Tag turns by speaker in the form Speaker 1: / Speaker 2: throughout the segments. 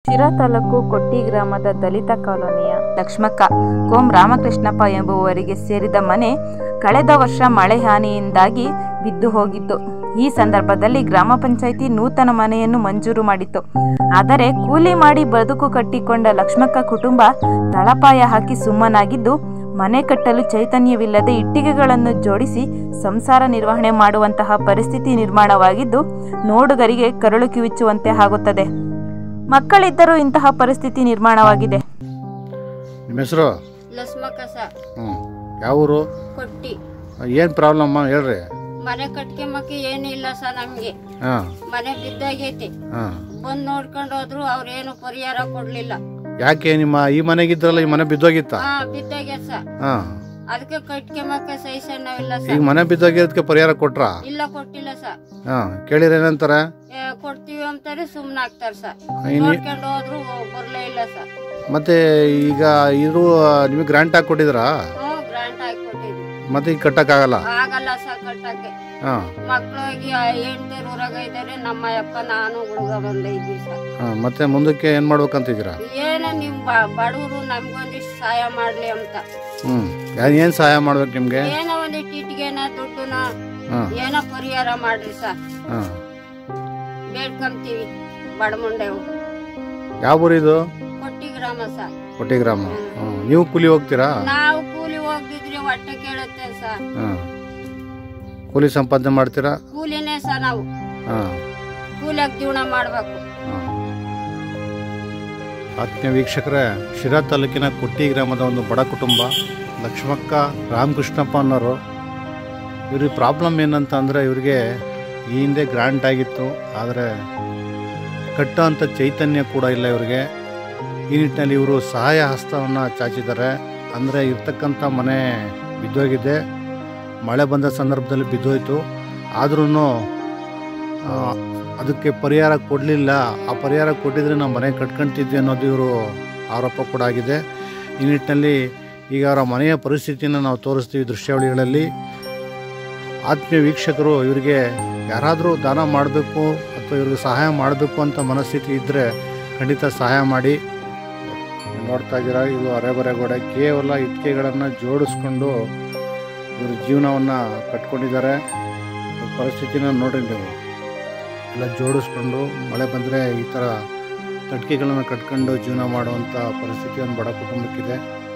Speaker 1: ಶಿರಾ ತಾಲೂಕು ಕೊಟ್ಟಿ ಗ್ರಾಮದ ದಲಿತ ಕಾಲೋನಿಯ ಲಕ್ಷ್ಮಕ್ಕ ಕೋಂ ರಾಮಕೃಷ್ಣಪ್ಪ ಎಂಬುವರಿಗೆ ಸೇರಿದ ಮನೆ ಕಳೆದ ವರ್ಷ ಮಳೆ ಹಾನಿಯಿಂದಾಗಿ ಬಿದ್ದು ಹೋಗಿತ್ತು ಈ ಸಂದರ್ಭದಲ್ಲಿ ಗ್ರಾಮ ಪಂಚಾಯಿತಿ ನೂತನ ಮನೆಯನ್ನು ಮಂಜೂರು ಮಾಡಿತ್ತು ಆದರೆ ಕೂಲಿ ಮಾಡಿ ಬದುಕು ಕಟ್ಟಿಕೊಂಡ ಲಕ್ಷ್ಮಕ್ಕ ಕುಟುಂಬ ತಳಪಾಯ ಹಾಕಿ ಸುಮ್ಮನಾಗಿದ್ದು ಮನೆ ಕಟ್ಟಲು ಚೈತನ್ಯವಿಲ್ಲದೆ ಇಟ್ಟಿಗೆಗಳನ್ನು ಜೋಡಿಸಿ ಸಂಸಾರ ನಿರ್ವಹಣೆ ಮಾಡುವಂತಹ ಪರಿಸ್ಥಿತಿ ನಿರ್ಮಾಣವಾಗಿದ್ದು ನೋಡುಗರಿಗೆ ಕರುಳು ಕಿವಿಚ್ಚುವಂತೆ ಆಗುತ್ತದೆ ಮಕ್ಕಳಿದ್ದರೂ ಇಂತಹ ಪರಿಸ್ಥಿತಿ ನಿರ್ಮಾಣವಾಗಿದೆ
Speaker 2: ನಿಮ್ಮ ಹೆಸರು
Speaker 3: ಲಸ್ಮಕ್ಕ ಸ
Speaker 2: ಹ್ಞೂ ಯಾವ ಊರು
Speaker 3: ಕೊಟ್ಟಿ
Speaker 2: ಏನು ಪ್ರಾಬ್ಲಮ್ಮ ಹೇಳ್ರಿ
Speaker 3: ಮನೆ ಕಟ್ಕೊಂಬಕ್ಕೆ ಏನಿಲ್ಲ ಸ ನಮ್ಗೆ
Speaker 2: ಹಾಂ
Speaker 3: ಮನೆ ಬಿದ್ದಾಗೈತಿ
Speaker 2: ಹಾಂ
Speaker 3: ಬಂದ್ ನೋಡ್ಕೊಂಡು ಹೋದ್ರು ಅವ್ರೇನು ಪರಿಹಾರ ಕೊಡ್ಲಿಲ್ಲ
Speaker 2: ಯಾಕೆ ನಿಮ್ಮ ಈ ಮನೆಗಿದ್ರಲ್ಲ ಈ ಮನೆ ಬಿದ್ದೋಗಿತ್ತ
Speaker 3: ಹಾ ಬಿದ್ದಾಗೆ ಸ
Speaker 2: ಹಾಂ
Speaker 3: ಅದಕ್ಕೆ ಕಟ್ಕೊಂಬಕ್ಕೆ ಸಹಿಸಣ್ಣವಿಲ್ಲ ಸ
Speaker 2: ಈಗ ಮನೆ ಬಿದ್ದೋಗಿರೋದಕ್ಕೆ ಪರಿಹಾರ ಕೊಟ್ರಾ
Speaker 3: ಇಲ್ಲ ಕೊಟ್ಟಿಲ್ಲ ಸ
Speaker 2: ಹಾಂ ಕೇಳಿರ ಏನಂತಾರೆ
Speaker 3: ಏ, ಕೊಡ್ತೀವಿ ಅಂತಾರೆ ಸುಮ್ನೆ ಆಗ್ತಾರ ಸ
Speaker 2: ಇನ್ನು-
Speaker 3: ನೋಡ್ಕೊಂಡು ಹೋದ್ರು ಬರ್ಲೇ ಇಲ್ಲ ಸ
Speaker 2: ಮತ್ತೆ ಈಗ ಇದು ನಿಮಗೆ ಗ್ರಾಂಟ್ ಹಾಕಿ ಕೊಟ್ಟಿದ್ರಾ
Speaker 3: ಹ್ಞೂ ಗ್ರಾಂಟ್ ಹಾಕಿ ಕೊಟ್ಟಿದ್ವಿ
Speaker 2: ಮತ್ತೆ ಈಗ ಕಟ್ಟಕ್ಕಾಗಲ್ಲ
Speaker 3: ಆಗಲ್ಲ ಸ ಕಟ್ಟಕ್ಕೆ
Speaker 2: ಹಾಂ
Speaker 3: ಮಕ್ಳಿಗೆ ಹೆಂಡ್ತಿರ್ ಊರಾಗ ಇದ್ದಾರೆ ನಮ್ಮ ಅಪ್ಪ ನಾನು ಹುಡುಗ ಬಂದ ಇದ್ದೀವಿ ಸ
Speaker 2: ಹಾಂ ಮತ್ತೆ ಮುಂದಕ್ಕೆ ಏನು ಮಾಡ್ಬೇಕಂತಿದ್ದೀರಾ
Speaker 3: ಏನ ನಿಮ್ ಬಡವರು ನಮ್ಗೊಂದಿಷ್ಟು ಸಹಾಯ ಮಾಡ್ಲಿ ಅಂತ
Speaker 2: ಹ್ಞೂ ಏನು ಸಹಾಯ ಮಾಡ್ಬೇಕು ನಿಮಗೆ
Speaker 3: ಏನೋ ಒಂದಿಟ್ಟು ಇಟ್ಟಿಗೆನ ದುಡ್ಡುನ
Speaker 2: ಹಾಂ
Speaker 3: ಏನೋ ಪರಿಹಾರ ಮಾಡ್ರಿ ಸ
Speaker 2: ಹಾಂ
Speaker 3: ಬೇಡ್ಕೊಂತೀವಿ ಬಡಮುಂಡೆವು
Speaker 2: ಯಾವ ಊರಿದು
Speaker 3: ಕೊಟ್ಟಿ ಗ್ರಾಮ ಸ
Speaker 2: ಕೊಟ್ಟಿ ಗ್ರಾಮ ಹ್ಞೂ ನೀವು ಕೂಲಿ ಹೋಗ್ತೀರಾ
Speaker 3: ನಾವು ಕೂಲಿ ಹೋಗಿದ್ರೆ ಹೊಟ್ಟೆ ಕೇಳುತ್ತೆ ಸ
Speaker 2: ಹಾಂ ಕೂಲಿ ಸಂಪಾದನೆ ಮಾಡ್ತೀರಾ
Speaker 3: ಕೂಲಿನೇ ಸ ನಾವು
Speaker 2: ಹಾಂ
Speaker 3: ಕೂಲಿಯಾಗ ಜೀವನ ಮಾಡ್ಬೇಕು
Speaker 2: ಆತ್ಮೀಯ ವೀಕ್ಷಕರೇ ಶಿರಾ ತಾಲೂಕಿನ ಕುಟ್ಟಿ ಗ್ರಾಮದ ಒಂದು ಬಡ ಕುಟುಂಬ ಲಕ್ಷ್ಮಕ್ಕ ರಾಮಕೃಷ್ಣಪ್ಪ ಅನ್ನೋರು ಇವ್ರಿಗೆ ಪ್ರಾಬ್ಲಮ್ ಏನಂತ ಅಂದರೆ ಇವರಿಗೆ ಈ ಹಿಂದೆ ಗ್ರಾಂಟ್ ಆಗಿತ್ತು ಆದರೆ ಕಟ್ಟೋ ಅಂಥ ಚೈತನ್ಯ ಕೂಡ ಇಲ್ಲ ಇವರಿಗೆ ಈ ನಿಟ್ಟಿನಲ್ಲಿ ಇವರು ಸಹಾಯ ಹಸ್ತವನ್ನು ಚಾಚಿದ್ದಾರೆ ಅಂದರೆ ಇರ್ತಕ್ಕಂಥ ಮನೆ ಬಿದ್ದೋಗಿದೆ ಮಳೆ ಬಂದ ಸಂದರ್ಭದಲ್ಲಿ ಬಿದ್ದೋಯ್ತು ಆದ್ರೂ ಅದಕ್ಕೆ ಪರಿಹಾರ ಕೊಡಲಿಲ್ಲ ಆ ಪರಿಹಾರ ಕೊಟ್ಟಿದ್ರೆ ನಾವು ಮನೆ ಕಟ್ಕೊಂತಿದ್ವಿ ಅನ್ನೋದು ಇವರು ಆರೋಪ ಕೂಡ ಆಗಿದೆ ಈ ನಿಟ್ಟಿನಲ್ಲಿ ಈಗ ಅವರ ಮನೆಯ ಪರಿಸ್ಥಿತಿಯನ್ನು ನಾವು ತೋರಿಸ್ತೀವಿ ದೃಶ್ಯಾವಳಿಗಳಲ್ಲಿ ಆತ್ಮೀಯ ವೀಕ್ಷಕರು ಇವರಿಗೆ ಯಾರಾದರೂ ದಾನ ಮಾಡಬೇಕು ಅಥವಾ ಇವ್ರಿಗೆ ಸಹಾಯ ಮಾಡಬೇಕು ಅಂತ ಮನಸ್ಥಿತಿ ಇದ್ದರೆ ಖಂಡಿತ ಸಹಾಯ ಮಾಡಿ ನೋಡ್ತಾ ಇದ್ದೀರಾ ಇದು ಅರೆಬರೆಗೋಡೆ ಕೇವಲ ಇಟ್ಟಿಗೆಗಳನ್ನು ಜೋಡಿಸ್ಕೊಂಡು ಇವರು ಜೀವನವನ್ನು ಕಟ್ಕೊಂಡಿದ್ದಾರೆ ಇವ್ರ ಪರಿಸ್ಥಿತಿನ ನೋಡ್ರಿ ನೀವು ಎಲ್ಲ ಜೋಡಿಸ್ಕೊಂಡು ಮಳೆ ಬಂದರೆ ಈ ಥರ ತಟ್ಕೆಗಳನ್ನು ಕಟ್ಕೊಂಡು ಜೀವನ ಮಾಡುವಂಥ ಪರಿಸ್ಥಿತಿ ಒಂದು ಬಡ ಕುಟುಂಬಕ್ಕಿದೆ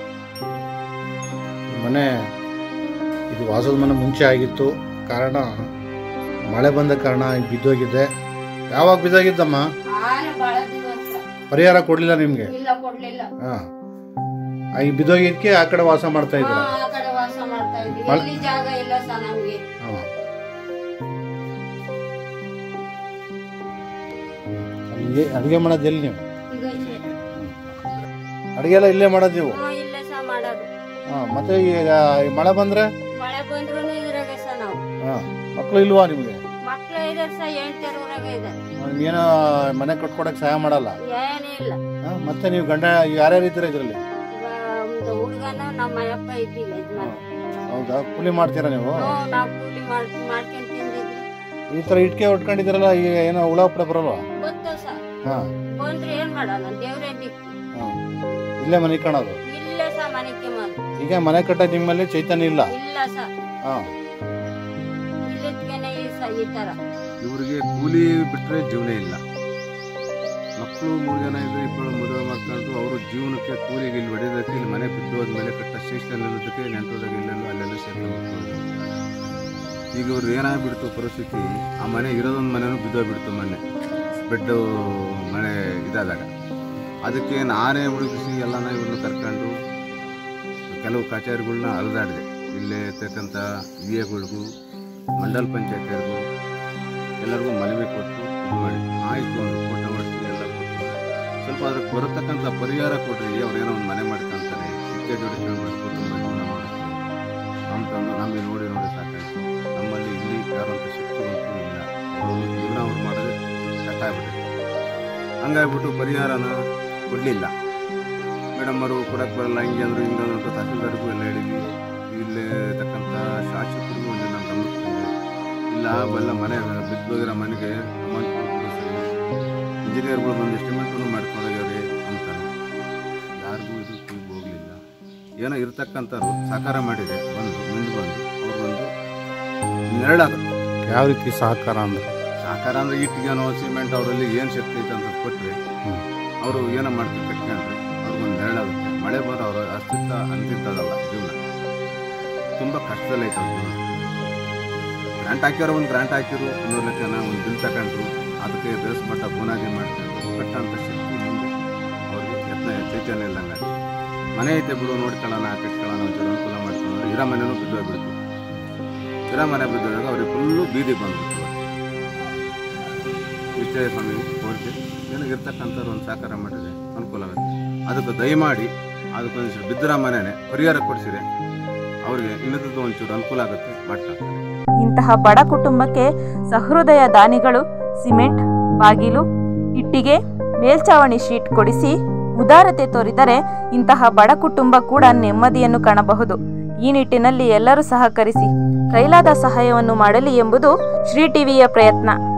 Speaker 2: ಈ ಮನೆ ಇದು ವಾಸದ ಮನೆ ಮುಂಚೆ ಆಗಿತ್ತು ಕಾರಣ ಮಳೆ ಬಂದ ಕಾರಣ ಈಗ ಬಿದ್ದೋಗಿದೆ ಯಾವಾಗ ಬಿದ್ದೋಗಿದ್ದಮ್ಮ
Speaker 3: ಆನೆ ಬಾಳ ದಿವಸ
Speaker 2: ಪರಿಹಾರ ಕೊಡಲಿಲ್ಲ ನಿಮಗೆ
Speaker 3: ಇಲ್ಲ ಕೊಡ್ಲಿಲ್ಲ
Speaker 2: ಹಾಂ ಈಗ ಬಿದ್ದೋಗಿದ್ದಕ್ಕೆ ಆ ಕಡೆ ವಾಸ ಮಾಡ್ತಾ
Speaker 3: ಹಾ,
Speaker 2: ಇದ್ದೀರಾ
Speaker 3: ಆ ಕಡೆ ವಾಸ ಮಾಡ್ತಾ ಇದ್ವಿ
Speaker 2: ಮಳೆ-
Speaker 3: ಎಲ್ಲಿ ಜಾಗ ಇಲ್ಲ ಸ ನಮ್ಗೆ
Speaker 2: ಹಾಂ ಅಲ್ಲಿ ಅಡುಗೆ ಮಾಡೋದು ಎಲ್ಲಿ ನೀವು
Speaker 3: ಈಗ ಇಲ್ಲಿ.
Speaker 2: ಅಡುಗೆ ಎಲ್ಲ ಇಲ್ಲೇ ಮಾಡೋದು ನೀವು
Speaker 3: ಹ್ಞೂ, ಇಲ್ಲೇ ಸ ಮಾಡೋದು
Speaker 2: ಹಾಂ ಮತ್ತೆ ಈಗ ಈ ಮಳೆ ಬಂದರೆ
Speaker 3: ಮಳೆ ಬಂದ್ರು ಇದ್ರಾಗ ಸ ನಾವು
Speaker 2: ಹಾಂ ಮಕ್ಕಳು ಇಲ್ವಾ ನಿಮಗೆ
Speaker 3: ಮಕ್ಳು ಇದಾರೆ ಸ ಎಂಟರ ಊರಾಗ ಇದೆ
Speaker 2: ಏನೋ ಮನೆ ಕಟ್ಕೊಡಕ್ಕೆ ಸಹಾಯ ಮಾಡಲ್ಲ
Speaker 3: ಏನೇ ಇಲ್ಲ
Speaker 2: ಹಾಂ ಮತ್ತೆ ನೀವು ಗಂಡ ಯಾರ್ಯಾರು ಇದ್ದೀರಾ ಇದರಲ್ಲಿ
Speaker 3: ಈಗ ಒಂದು ಹುಡುಗನು ನಮ್ಮ ಅಪ್ಪ ಇದ್ದಿಲ್ಲ ಯಜಮಾನ
Speaker 2: ಹೌದಾ ಕೂಲಿ ಮಾಡ್ತೀರಾ ನೀವು
Speaker 3: ಹ್ಞೂ ನಾವು ಕೂಲಿ ಮಾಡ್ ಮಾಡ್ಕೊಂಡ್ ತಿಂದಿದ್ವಿ
Speaker 2: ಈ ಥರ ಇಟ್ಕೆ ಉಟ್ಕೊಂಡಿದ್ದೀರಲ್ಲ ಈಗ ಏನೋ ಹುಳ ಉಪ್ಪಳ ಬರಲ್ವಾ
Speaker 3: ಗೊತ್ತು ಸ
Speaker 2: ಹಾಂ
Speaker 3: ಬಂದ್ರೆ ಏನ್ ಮಾಡೋಣ ದೇವ್ರೇ ದಿಕ್ಕು
Speaker 2: ಹಾಂ ಇಲ್ಲೇ ಮನೆ ಕಾಣೋದು
Speaker 3: ಇಲ್ಲೇ ಸ ಮನೆಗೆ ಮಾಡು
Speaker 2: ಈಗ ಮನೆ ಕಟ್ಟೋದು ನಿಮ್ಮಲ್ಲಿ ಚೈತನ್ಯ ಇಲ್ಲ
Speaker 3: ಇಲ್ಲ ಸ
Speaker 2: ಹಾಂ
Speaker 3: ಇಲ್ಲಿದ್ಕೆನೆ ಈ ಸ ಈ ತರ
Speaker 4: ಇವರಿಗೆ ಕೂಲಿ ಬಿಟ್ಟರೆ ಜೀವನ ಇಲ್ಲ ಮಕ್ಕಳು ಮೂರು ಜನ ಇದ್ರೆ ಇಬ್ಬರು ಮದುವೆ ಮಾಡ್ಕೊಂಡು ಅವರು ಜೀವನಕ್ಕೆ ಕೂಲಿಗೆ ಇಲ್ಲಿ ಹೊಡೆಯೋದಕ್ಕೆ ಇಲ್ಲಿ ಮನೆ ಬಿದ್ದು ಹೋದ್ಮೇಲೆ ಕಟ್ಟ ಸ್ಟೇಷನ್ ನಿಲ್ಲೋದಕ್ಕೆ ನೆಂಟೋದಾಗ ಇಲ್ಲೆಲ್ಲೋ ಅಲ್ಲೆಲ್ಲ ಸೇರ್ಕೊಂಡು ಈಗ ಇವ್ರು ಏನಾಗ್ಬಿಡ್ತು ಪರಿಸ್ಥಿತಿ ಆ ಮನೆ ಇರೋದೊಂದು ಮನೆನೂ ಬಿದ್ದೋಗ್ಬಿಡ್ತು ಮೊನ್ನೆ ಬೆಡ್ಡು ಮನೆ ಇದಾದಾಗ ಅದಕ್ಕೆ ನಾನೇ ಹುಡುಗಿಸಿ ಎಲ್ಲನ ಇವ್ರನ್ನ ಕರ್ಕೊಂಡು ಕೆಲವು ಕಚೇರಿಗಳ್ನ ಅಲೆದಾಡಿದೆ ಇಲ್ಲೇ ಇರ್ತಕ್ಕಂಥ ವಿ ಎಗಳಿಗೂ ಮಂಡಲ್ ಪಂಚಾಯತಿಯರಿಗೂ ಎಲ್ಲರಿಗೂ ಮನವಿ ಕೊಟ್ಟು ಇದು ಮಾಡಿ ಆಯಿತು ಒಂದು ಫೋಟೋ ಹೊಡಿಸಿ ಎಲ್ಲ ಕೊಟ್ಟು ಸ್ವಲ್ಪ ಅದಕ್ಕೆ ಬರತಕ್ಕಂಥ ಪರಿಹಾರ ಕೊಡ್ರಿ ಅವ್ರೇನೋ ಒಂದು ಮನೆ ಮಾಡ್ಕೊಂತಾರೆ ಇಕ್ಕೆ ಜೋಡಿಸ್ಕೊಂಡು ಮಾಡ್ಕೊಂಡು ತುಂಬ ಜೀವನ ಮಾಡ್ತಾರೆ ಅಂತಂದು ನಮಗೆ ನೋಡಿ ನೋಡಿ ಸಾಕಾಯ್ತು ನಮ್ಮಲ್ಲಿ ಇಲ್ಲಿ ಯಾರಂತ ಶಿಕ್ಷಕಂತೂ ಇಲ್ಲ ಅವರು ಜೀವನ ಅವ್ರು ಮಾಡೋದೇ ಕಷ್ಟ ಆಗ್ಬಿಟ್ಟಿದೆ ಹಂಗಾಗ್ಬಿಟ್ಟು ಪರಿಹಾರನ ಕೊಡಲಿಲ್ಲ ಮೇಡಮ್ ಅವರು ಕೊಡಕ್ಕೆ ಬರಲ್ಲ ಹಿಂಗೆ ಅಂದರು ಹಿಂಗೆ ಅಂದ್ರು ಅಂತ ತಹಸೀಲ್ದಾರ್ಗೂ ಎಲ್ಲ ಹೇಳಿದ್ವಿ ಇಲ್ಲೇ ಇರ್ತಕ್ಕಂಥ ಶಾಸಕರಿಗೂ ಒಂದು ನಮ್ಮ ಗಮನಕ್ಕೆ ತಂದೆ ಇಲ್ಲ ಅವೆಲ್ಲ ಮನೆ ಬಿದ್ದೋಗಿರೋ ಮನೆಗೆ ಅಮೌಂಟ್ ಕೊಡ್ಬೋದು ಸರಿ ಇಂಜಿನಿಯರ್ಗಳು ಬಂದು ಎಸ್ಟಿಮೇಟನ್ನು ಮಾಡ್ಕೊಂಡೋಗಿ ಅವ್ರು ಏನೋ ಇರ್ತಕ್ಕಂಥವ್ರು ಸಾಕಾರ ಮಾಡಿದೆ ಬಂದು ಮುಂದೆ ಬಂದು ಅವ್ರಿಗೊಂದು ನೆರಳಾಗುತ್ತೆ
Speaker 2: ಯಾವ ರೀತಿ ಸಹಕಾರ ಅಂದ್ರೆ
Speaker 4: ಸಾಕಾರ ಅಂದ್ರೆ ಇಟ್ಟಿಗೆನೋ ಸಿಮೆಂಟ್ ಅವರಲ್ಲಿ ಏನು ಶಕ್ತಿ ಐತೆ ಅಂತ ಕೊಟ್ಟರೆ
Speaker 2: ಹ್ಮ್.
Speaker 4: ಅವರು ಏನೋ ಮಾಡ್ತಾರೆ ಕಟ್ಕೊಂಡ್ರೆ ಅವ್ರಿಗೊಂದು ನೆರಳಾಗುತ್ತೆ ಮಳೆ ಬಂದ್ರೆ ಅವರ ಅಸ್ತಿತ್ವ ಅಂತಿದ್ದದಲ್ಲ ಜೀವನ ತುಂಬ ಕಷ್ಟದಲ್ಲಿ ಐತೆ ಅವ್ರ ಜೀವನ ಗ್ರಾಂಟ್ ಹಾಕ್ಯಾರೋ ಒಂದು ಗ್ರಾಂಟ್ ಹಾಕಿರು ಇನ್ನೂರು ಲಕ್ಷನ ಒಂದು ಬಿಲ್ ತಗೊಂಡ್ರು ಅದಕ್ಕೆ ಬೇಸ್ ಮಟ್ಟ ಬುನಾದಿ ಮಾಡ್ಕೊಂಡು ಕಟ್ಟಂಥ ಶಕ್ತಿ ಮುಂದೆ ಅವ್ರಿಗೆ ಯತ್ನ ಚೈತನ್ಯ ಇಲ್ಲಂಗೆ ಮನೆ ಐತೆ ಬಿಡು ನೋಡ್ಕೊಳ್ಳೋಣ ಕಟ್ಕೊಳ್ಳೋಣ ಒಂಚೂರು ಅನುಕೂಲ ಮಾಡ್ಕೊಳ್ಳೋಣ ಇರೋ ಮನೆನೂ ಬಿದ್ದೋಗ್ಬಿಡ್ತು ಇರೋ ಮನೆ ಬಿದ್ದೋದಾಗ ಅವ್ರಿಗೆ ಫುಲ್ಲು ಬೀದಿಗೆ ಬಂದ್ಬಿಟ್ಟು ಇಷ್ಟೇ ಸ್ವಾಮಿ ಕೋರಿಕೆ ಏನಾಗಿರ್ತಕ್ಕಂಥವ್ರು ಒಂದು ಸಾಕಾರ ಮಾಡಿದ್ರೆ ಅನುಕೂಲ ಆಗುತ್ತೆ ಅದಕ್ಕೆ ದಯಮಾಡಿ ಅದಕ್ಕೊಂದು ಬಿದ್ದರ ಮನೆನೇ ಪರಿಹಾರ ಕೊಡಿಸಿದ್ರೆ ಅವ್ರಿಗೆ ಇನ್ನದ್ದು ಒಂಚೂರು ಅನುಕೂಲ ಆಗುತ್ತೆ ಬಟ್
Speaker 1: ಇಂತಹ ಬಡ ಕುಟುಂಬಕ್ಕೆ ಸಹೃದಯ ದಾನಿಗಳು ಸಿಮೆಂಟ್ ಬಾಗಿಲು ಇಟ್ಟಿಗೆ ಮೇಲ್ಚಾವಣಿ ಶೀಟ್ ಕೊಡಿಸಿ ಉದಾರತೆ ತೋರಿದರೆ ಇಂತಹ ಬಡ ಕುಟುಂಬ ಕೂಡ ನೆಮ್ಮದಿಯನ್ನು ಕಾಣಬಹುದು ಈ ನಿಟ್ಟಿನಲ್ಲಿ ಎಲ್ಲರೂ ಸಹಕರಿಸಿ ಕೈಲಾದ ಸಹಾಯವನ್ನು ಮಾಡಲಿ ಎಂಬುದು ಶ್ರೀ ಟಿವಿಯ ಪ್ರಯತ್ನ